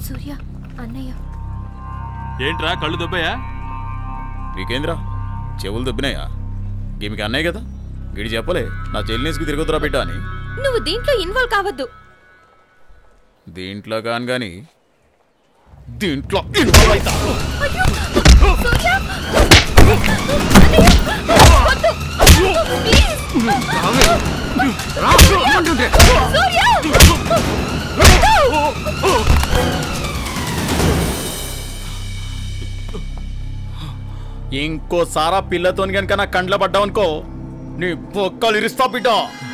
సూర్య అన్నయ్య ఏంట్రా కళ్ళు దొబ్బయా నీకేంద్రా చెవులు దొబ్బినాయా గీమికి అన్నయ్య కదా గిడి చెప్పలే నా చెల్లినేసుకు తిరగొద్దురా బిడ్డ అని నువ్వు దీంట్లో ఇన్వాల్వ్ కావద్దు దీంట్లో కాని గాని దీంట్లో involve అయితా. ఇంకోసారా పిల్లతో కనుక నా కండ్ల పడ్డావనుకో నీ బొక్కలు ఇరుస్తా బిడ్డ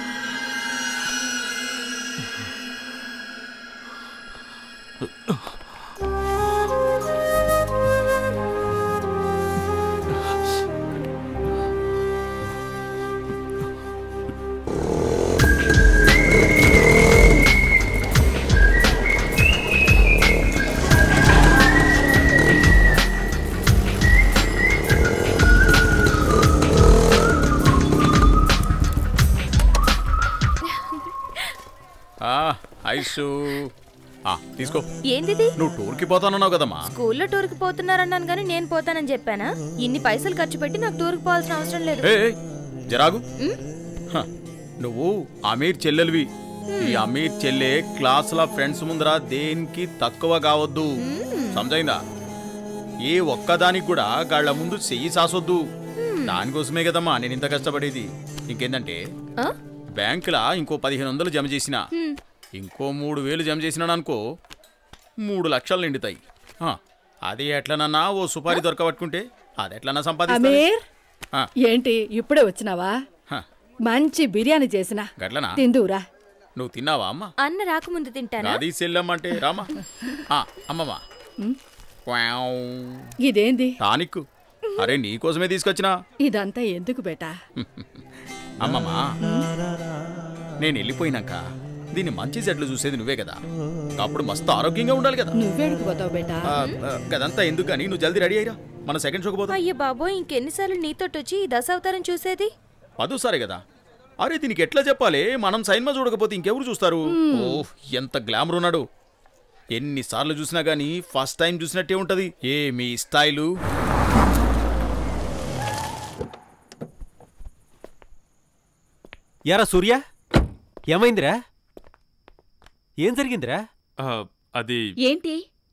ఆ, ఐషు ఆ, తీసుకో ఏందిది నువ్వు టూర్కి పోతానన్నావు కదమ్మా స్కూల్లో టూర్కి పోతున్నారన్నాను కానీ నేను పోతానని చెప్పానా ఇన్ని పైసలు ఖర్చు పెట్టి నాకు టూర్కి పోవాల్సిన అవసరం లేదు ఏ ఏ, జరాగు హ, నువ్వు అమీర్ చెల్లెలివి ఈ అమీర్ చెల్లె క్లాసుల ఫ్రెండ్స్ ముందర దేనికి తక్కువ కావద్దు సమజైందా ఏ ఒక్కదానికి కూడా గాళ్ళ ముందు చెయ్యి సాసొద్దు దానికోసమే కదమ్మా నేను ఇంత కష్టపడేది ఇంకేందంటే ఆ? బ్యాంకులా ఇంకో పదిహేను వందలు జమ చేసిన హ్మ్. ఇంకో మూడు వేలు జమ చేసినాను అనుకో మూడు లక్షలు నిండుతాయి ఆ, అది ఎట్లనన్నా ఓ సుపారీ దొరకబట్టుకుంటే అది ఎట్లన్నా సంపాదిస్తా అమీర్ ఏంటి ఇప్పుడే వచ్చినావా మంచి బిర్యానీ చేసిన గట్లనా తిందురా నువ్వు తిన్నావా అమ్మ అన్న రాకముందు తింటానా అది సెల్లమ్మంటే రామా ఆ, అమ్మమ్మ క్వావ్. ఇదేంది టానిక్ అరే నీకోసమే తీసుకొచ్చినా ఇదంతా ఎందుకు బేటా అమ్మమ్మ నేను వెళ్ళిపోయినాక దీన్ని మంచి సెట్లు చూసేది నువ్వే కదా అప్పుడు మస్తు ఆరోగ్యంగా ఉండాలి కదా నువ్వేడికి పోతావు బేటా ఆ, ఆ, గదంతా ఎందుకు కానీ నువ్వు జల్దీ రెడీ అయ్యిరా మన సెకండ్ షోకి పోదాం అయ్యో బాబోయ్ ఇంకెన్నిసార్లు నీతోటి వచ్చి ఈ దశావతారం చూసేది పదోసారి కదా అరే దీనికి ఎట్లా చెప్పాలి మనం సైన్మా చూడకపోతే ఇంకెవరు చూస్తారు ఓ ఎంత గ్లామర్ ఉన్నాడు ఎన్నిసార్లు చూసినా గానీ ఫస్ట్ టైం చూసినట్టే ఉంటది ఏ మీ స్టైలు ఎరా సూర్య ఏమైందిరా ఏం జరిగిందిరా అది ఏంటి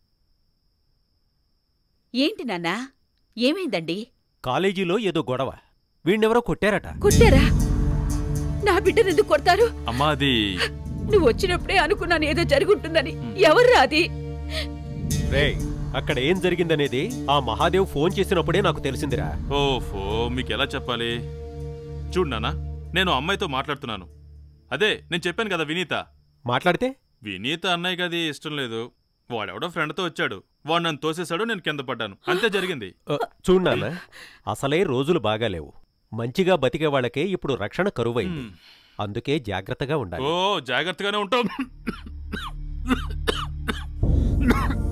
ఏంటి నాన్నా ఏమైందండి కాలేజీలో ఏదో గొడవ వీణ్ణెవరో కొట్టారట కొట్టారా నా బిడ్డను ఎందుకు కొడతారు అమ్మా అది నువ్వు వచ్చినప్పుడే అనుకున్నాను ఏదో జరుగుంటుందని ఎవర్రా అది రేయ్ అక్కడ ఏం జరిగిందనేది ఆ మహాదేవ్ ఫోన్ చేసినప్పుడే నాకు తెలిసిందిరా ఓఫో మీకు ఎలా చెప్పాలి చూడు నాన్న నేను అమ్మాయితో మాట్లాడుతున్నాను అదే నేను చెప్పాను కదా వినీత మాట్లాడితే వినీత అన్నయ్యకి అది ఇష్టం లేదు వాడెవడో ఫ్రెండ్తో వచ్చాడు వాడు నన్ను తోసేశాడు నేను కింద పడ్డాను అంతే జరిగింది చూడు నాన్న అసలే రోజులు బాగాలేవు మంచిగా బతికే వాళ్ళకే ఇప్పుడు రక్షణ కరువైంది అందుకే జాగ్రత్తగా ఉండాలి ఓ జాగ్రత్తగానే ఉంటాం